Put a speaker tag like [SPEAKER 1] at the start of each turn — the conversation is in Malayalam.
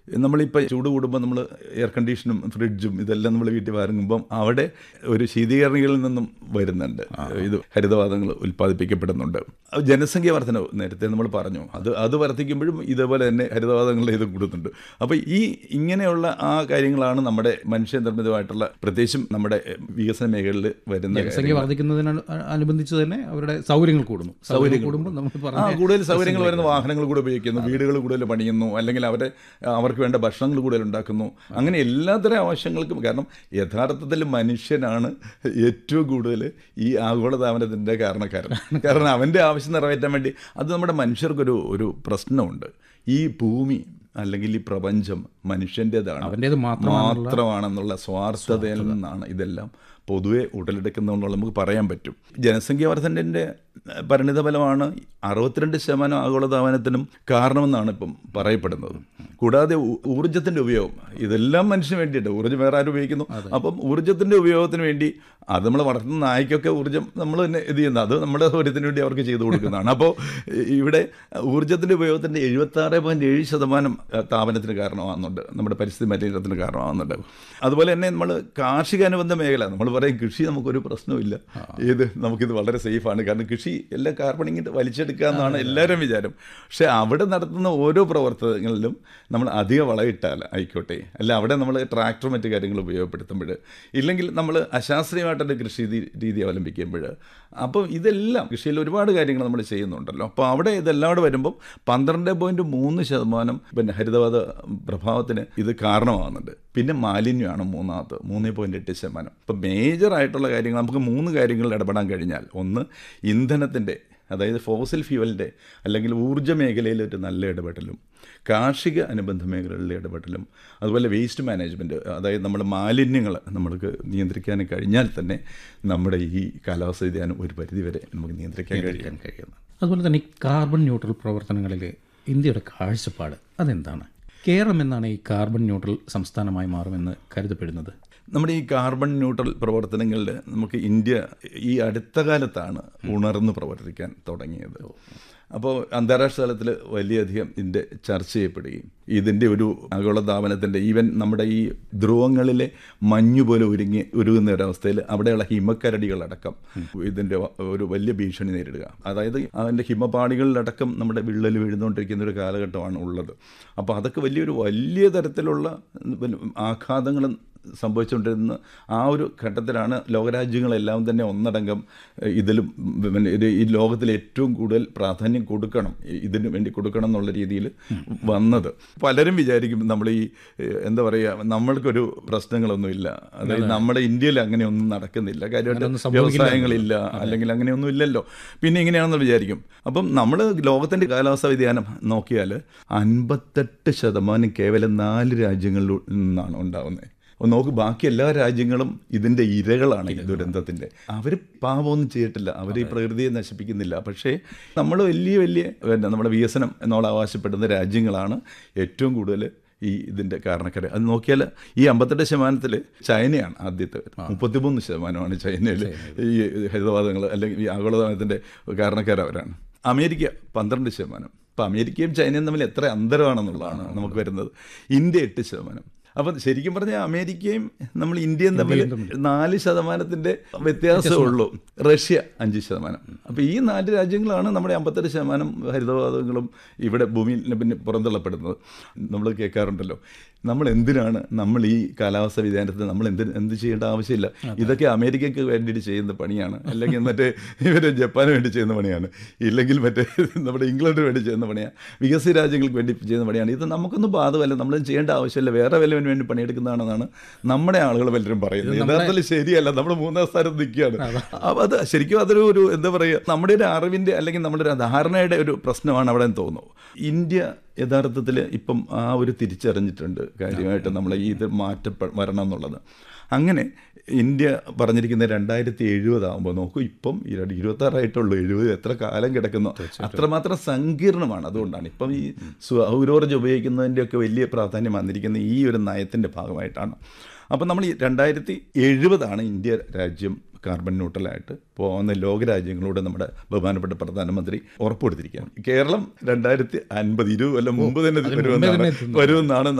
[SPEAKER 1] നമ്മളിപ്പോൾ ചൂട് കൂടുമ്പോൾ നമ്മൾ എയർ കണ്ടീഷനും ഫ്രിഡ്ജും ഇതെല്ലാം നമ്മൾ വീട്ടിൽ വാങ്ങുമ്പം അവിടെ ഒരു ശീതീകരണികളിൽ നിന്നും വരുന്നുണ്ട് ഇത് ഹരിതവാതങ്ങൾ ഉൽപ്പാദിപ്പിക്കപ്പെടുന്നുണ്ട് അത് ജനസംഖ്യ വർധന നേരത്തെ നമ്മൾ പറഞ്ഞു അത് അത് വർദ്ധിക്കുമ്പോഴും ഇതേപോലെ തന്നെ ഹരിതവാതങ്ങളുടെ ഇത് കൂടുന്നുണ്ട് അപ്പോൾ ഈ ഇങ്ങനെയുള്ള ആ കാര്യങ്ങളാണ് നമ്മുടെ മനുഷ്യനിർമ്മിതമായിട്ടുള്ള പ്രത്യേകിച്ചും നമ്മുടെ വികസന മേഖലയിൽ വരുന്ന
[SPEAKER 2] ജനസംഖ്യ വർദ്ധിക്കുന്നതിന് അനുബന്ധിച്ച് തന്നെ അവരുടെ സൗകര്യങ്ങൾ കൂടുന്നു സൗകര്യം കൂടുമ്പോൾ നമ്മൾ
[SPEAKER 1] ആ
[SPEAKER 2] പറഞ്ഞ
[SPEAKER 1] കൂടുതൽ സൗകര്യങ്ങൾ വരുന്ന വാഹനങ്ങൾ കൂടെ ഉപയോഗിക്കുന്നു വീടുകൾ കൂടുതൽ പണിയുന്നു അല്ലെങ്കിൽ അവരെ അവർക്ക് വേണ്ട ഭക്ഷണങ്ങൾ കൂടുതൽ ഉണ്ടാക്കുന്നു അങ്ങനെ എല്ലാത്തരം ആവശ്യങ്ങൾക്കും കാരണം യഥാർത്ഥത്തിൽ മനുഷ്യനാണ് ഏറ്റവും കൂടുതൽ ഈ ആഗോളതാപനത്തിൻ്റെ കാരണക്കാരൻ കാരണം അവൻ്റെ ആവശ്യം നിറവേറ്റാൻ വേണ്ടി അത് നമ്മുടെ മനുഷ്യർക്കൊരു ഒരു പ്രശ്നമുണ്ട് ഈ ഭൂമി അല്ലെങ്കിൽ ഈ പ്രപഞ്ചം മനുഷ്യൻ്റെതാണ്
[SPEAKER 2] അവൻ്റേത് മാത്രമാണ്
[SPEAKER 1] മാത്രമാണെന്നുള്ള സ്വാർത്ഥതയിൽ നിന്നാണ് ഇതെല്ലാം പൊതുവെ ഉടലെടുക്കുന്നതെന്നുള്ള നമുക്ക് പറയാൻ പറ്റും ജനസംഖ്യ വർധനൻ്റെ പരിണിത ഫലമാണ് അറുപത്തിരണ്ട് ശതമാനം ആഗോളതാപനത്തിനും കാരണമെന്നാണ് ഇപ്പം പറയപ്പെടുന്നത് കൂടാതെ ഊ- ഊർജ്ജത്തിൻ്റെ ഉപയോഗം ഇതെല്ലാം മനുഷ്യന് വേണ്ടിയിട്ട് ഊർജ്ജം വേറെ ആരും ഉപയോഗിക്കുന്നു അപ്പം ഊർജ്ജത്തിൻ്റെ ഉപയോഗത്തിന് വേണ്ടി അത് നമ്മൾ വളർത്തുന്ന നായ്ക്കൊക്കെ ഊർജ്ജം നമ്മൾ തന്നെ ഇത് ചെയ്യുന്നത് അത് നമ്മുടെ സൗകര്യത്തിന് വേണ്ടി അവർക്ക് ചെയ്തു കൊടുക്കുന്നതാണ് അപ്പോൾ ഇവിടെ ഊർജ്ജത്തിൻ്റെ ഉപയോഗത്തിൻ്റെ എഴുപത്താറ് പോയിൻറ്റ് ഏഴ് ശതമാനം അഹ്, താപനത്തിന് കാരണമാകുന്നുണ്ട് നമ്മുടെ പരിസ്ഥിതി മലിനീകരണത്തിന് കാരണമാകുന്നുണ്ട് അതുപോലെ തന്നെ നമ്മൾ കാർഷിക അനുബന്ധ മേഖല നമ്മൾ പറയും കൃഷി നമുക്കൊരു പ്രശ്നമില്ല ഏത് നമുക്കിത് വളരെ സേഫാണ് കാരണം കൃഷി എല്ലാം കാർബണിങ്ങിട്ട് വലിച്ചെടുക്കുക എന്നാണ് എല്ലാവരും വിചാരം പക്ഷേ അവിടെ നടത്തുന്ന ഓരോ പ്രവർത്തനങ്ങളിലും നമ്മൾ അധിക വളമിട്ടാൽ ആയിക്കോട്ടെ അല്ല അവിടെ നമ്മൾ ട്രാക്ടർ മറ്റു കാര്യങ്ങൾ ഉപയോഗപ്പെടുത്തുമ്പോൾ ഇല്ലെങ്കിൽ നമ്മൾ അശാസ്ത്രീയമായിട്ടൊരു കൃഷി രീതി- രീതി അവലംബിക്കുമ്പോൾ അപ്പോൾ ഇതെല്ലാം കൃഷിയിൽ ഒരുപാട് കാര്യങ്ങൾ നമ്മൾ ചെയ്യുന്നുണ്ടല്ലോ അപ്പോൾ അവിടെ ഇതെല്ലാം കൂടെ വരുമ്പം പന്ത്രണ്ട് പോയിൻറ്റ് മൂന്ന് ശതമാനം പിന്നെ ഹരിതവാത പ്രഭാവത്തിന് ഇത് കാരണമാകുന്നുണ്ട് പിന്നെ മാലിന്യമാണ് മൂന്നാമത് മൂന്ന് പോയിൻറ്റ് എട്ട് ശതമാനം ഇപ്പം മേജറായിട്ടുള്ള കാര്യങ്ങൾ നമുക്ക് മൂന്ന് കാര്യങ്ങളിൽ ഇടപെടാൻ കഴിഞ്ഞാൽ ഒന്ന് ഇന്ധനത്തിൻ്റെ അതായത് ഫോസിൽ ഫ്യൂവലിൻ്റെ അല്ലെങ്കിൽ ഊർജ്ജ മേഖലയിൽ ഒരു നല്ല ഇടപെടലും കാർഷിക അനുബന്ധ മേഖലകളിലെ ഇടപെടലും അതുപോലെ വേസ്റ്റ് മാനേജ്മെൻറ്റ് അതായത് നമ്മുടെ മാലിന്യങ്ങൾ നമ്മൾക്ക് നിയന്ത്രിക്കാൻ കഴിഞ്ഞാൽ തന്നെ നമ്മുടെ ഈ കാലാവസ്ഥ വ്യതിയാനം ഒരു പരിധിവരെ നമുക്ക് നിയന്ത്രിക്കാൻ കഴിയും
[SPEAKER 2] കഴിയുന്നത് അതുപോലെ തന്നെ ഈ കാർബൺ ന്യൂട്രൽ പ്രവർത്തനങ്ങളിൽ ഇന്ത്യയുടെ കാഴ്ചപ്പാട് അതെന്താണ് കേരളം എന്നാണ് ഈ കാർബൺ ന്യൂട്രൽ സംസ്ഥാനമായി മാറുമെന്ന് കരുതപ്പെടുന്നത്
[SPEAKER 1] നമ്മുടെ ഈ കാർബൺ ന്യൂട്രൽ പ്രവർത്തനങ്ങളിൽ നമുക്ക് ഇന്ത്യ ഈ അടുത്ത കാലത്താണ് ഉണർന്ന് പ്രവർത്തിക്കാൻ തുടങ്ങിയത് അപ്പോൾ അന്താരാഷ്ട്ര തലത്തിൽ വലിയധികം ഇതിൻ്റെ ചർച്ച ചെയ്യപ്പെടുകയും ഇതിൻ്റെ ഒരു ആഗോളതാപനത്തിൻ്റെ ഈവൻ നമ്മുടെ ഈ ധ്രുവങ്ങളിലെ മഞ്ഞ് പോലെ ഒരുങ്ങി ഉരുകുന്ന ഒരവസ്ഥയിൽ അവിടെയുള്ള ഹിമക്കരടികളടക്കം ഇതിൻ്റെ ഒരു വലിയ ഭീഷണി നേരിടുക അതായത് അതിൻ്റെ ഹിമപാടികളിലടക്കം നമ്മുടെ വിള്ളൽ വീഴുന്നുകൊണ്ടിരിക്കുന്ന ഒരു കാലഘട്ടമാണ് ഉള്ളത് അപ്പോൾ അതൊക്കെ വലിയൊരു വലിയ തരത്തിലുള്ള പിന്നെ ആഘാതങ്ങളും സംഭവിച്ചുകൊണ്ടിരുന്ന ആ ഒരു ഘട്ടത്തിലാണ് ലോകരാജ്യങ്ങളെല്ലാം തന്നെ ഒന്നടങ്കം ഏഹ്, ഇതിലും പിന്നെ ഇത് ഈ ലോകത്തിൽ ഏറ്റവും കൂടുതൽ പ്രാധാന്യം കൊടുക്കണം ഇ- ഇതിന് വേണ്ടി കൊടുക്കണം എന്നുള്ള രീതിയിൽ വന്നത് പലരും വിചാരിക്കും നമ്മൾ ഈ ഏഹ്, എന്താ പറയുക നമ്മൾക്കൊരു പ്രശ്നങ്ങളൊന്നുമില്ല അതായത് നമ്മുടെ ഇന്ത്യയിൽ അങ്ങനെയൊന്നും നടക്കുന്നില്ല കാര്യമായിട്ട് വ്യവസായങ്ങളില്ല അല്ലെങ്കിൽ അങ്ങനെയൊന്നും ഇല്ലല്ലോ പിന്നെ ഇങ്ങനെയാണെന്ന് വിചാരിക്കും അപ്പം നമ്മൾ ലോകത്തിൻ്റെ കാലാവസ്ഥാ വ്യതിയാനം നോക്കിയാൽ അൻപത്തെട്ട് ശതമാനം കേവലം നാല് രാജ്യങ്ങളിൽ നിന്നാണ് ഉണ്ടാകുന്നത് ഒന്ന് നോക്ക് ബാക്കി എല്ലാ രാജ്യങ്ങളും ഇതിൻ്റെ ഇരകളാണ് ഈ ദുരന്തത്തിൻ്റെ അവർ പാപമൊന്നും ചെയ്തിട്ടില്ല അവർ ഈ പ്രകൃതിയെ നശിപ്പിക്കുന്നില്ല പക്ഷേ നമ്മൾ വലിയ വലിയ പിന്നെ നമ്മുടെ വികസനം എന്നുള്ള അവകാശപ്പെടുന്ന രാജ്യങ്ങളാണ് ഏറ്റവും കൂടുതൽ ഈ ഇതിൻ്റെ കാരണക്കാർ അത് നോക്കിയാൽ ഈ അമ്പത്തെട്ട് ശതമാനത്തിൽ ചൈനയാണ് ആദ്യത്തെ മുപ്പത്തിമൂന്ന് ശതമാനമാണ് ചൈനയിൽ ഈ ഹരിതവാദങ്ങൾ അല്ലെങ്കിൽ ഈ ആഗോളതാപനത്തിൻ്റെ കാരണക്കാർ അവരാണ് അമേരിക്ക പന്ത്രണ്ട് ശതമാനം അപ്പോൾ അമേരിക്കയും ചൈനയും തമ്മിൽ എത്ര അന്തരമാണെന്നുള്ളതാണ് നമുക്ക് വരുന്നത് ഇന്ത്യ എട്ട് ശതമാനം അപ്പം ശരിക്കും പറഞ്ഞാൽ അമേരിക്കയും നമ്മൾ ഇന്ത്യയും തമ്മിൽ നാല് ശതമാനത്തിൻ്റെ വ്യത്യാസമേ ഉള്ളൂ റഷ്യ അഞ്ച് ശതമാനം അപ്പോൾ ഈ നാല് രാജ്യങ്ങളാണ് നമ്മുടെ അമ്പത്തെട്ട് ശതമാനം ഹരിതവാതകങ്ങളും ഇവിടെ ഭൂമിയിൽ പിന്നെ പുറന്തള്ളപ്പെടുന്നത് നമ്മൾ കേൾക്കാറുണ്ടല്ലോ നമ്മൾ എന്തിനാണ് നമ്മൾ ഈ കാലാവസ്ഥ വ്യതിയാനത്തിന് നമ്മൾ എന്ത് എന്ത് ചെയ്യേണ്ട ആവശ്യമില്ല ഇതൊക്കെ അമേരിക്കയ്ക്ക് വേണ്ടിയിട്ട് ചെയ്യുന്ന പണിയാണ് അല്ലെങ്കിൽ മറ്റേ ഇവർ ജപ്പാന് വേണ്ടി ചെയ്യുന്ന പണിയാണ് ഇല്ലെങ്കിൽ മറ്റേ നമ്മുടെ ഇംഗ്ലണ്ടിന് വേണ്ടി ചെയ്യുന്ന പണിയാണ് വികസിത രാജ്യങ്ങൾക്ക് വേണ്ടി ചെയ്യുന്ന പണിയാണ് ഇത് നമുക്കൊന്നും ബാധകമല്ല നമ്മളൊന്നും ചെയ്യേണ്ട ആവശ്യമില്ല വേറെ വല്ലവന് വേണ്ടി പണിയെടുക്കുന്നതാണെന്നാണ് നമ്മുടെ ആളുകൾ പലരും പറയുന്നത് യഥാർത്ഥത്തിൽ ശരിയല്ല നമ്മൾ മൂന്നാം സ്ഥാനത്ത് നിൽക്കുകയാണ് അപ്പോൾ അത് ശരിക്കും അതൊരു ഒരു എന്താ പറയുക നമ്മുടെ ഒരു അറിവിൻ്റെ അല്ലെങ്കിൽ നമ്മുടെ ഒരു ധാരണയുടെ ഒരു പ്രശ്നമാണ് അവിടെ എന്ന് തോന്നുന്നു ഇന്ത്യ യഥാർത്ഥത്തിൽ ഇപ്പം ആ ഒരു തിരിച്ചറിഞ്ഞിട്ടുണ്ട് കാര്യമായിട്ട് നമ്മൾ ഈ ഇത് മാറ്റപ്പെ വരണം എന്നുള്ളത് അങ്ങനെ ഇന്ത്യ പറഞ്ഞിരിക്കുന്ന രണ്ടായിരത്തി എഴുപതാകുമ്പോൾ നോക്കൂ ഇപ്പം ഇരുപത്താറായിട്ടുള്ളൂ എഴുപത് എത്ര കാലം കിടക്കുന്നു അത്രമാത്രം സങ്കീർണമാണ് അതുകൊണ്ടാണ് ഇപ്പം ഈ സൗരോർജ്ജം ഉപയോഗിക്കുന്നതിൻ്റെയൊക്കെ വലിയ പ്രാധാന്യം വന്നിരിക്കുന്ന ഈ ഒരു നയത്തിൻ്റെ ഭാഗമായിട്ടാണ് അപ്പം നമ്മൾ ഈ രണ്ടായിരത്തി എഴുപതാണ് ഇന്ത്യ രാജ്യം കാർബൺ ന്യൂട്രലായിട്ട് പോകുന്ന ലോകരാജ്യങ്ങളോട് നമ്മുടെ ബഹുമാനപ്പെട്ട പ്രധാനമന്ത്രി ഉറപ്പുകൊടുത്തിരിക്കുകയാണ് കേരളം രണ്ടായിരത്തി അൻപത് ഇരുപത് കൊല്ലം മുമ്പ് തന്നെ ഇത് വരുമെന്നാണ് വരുമെന്നാണ്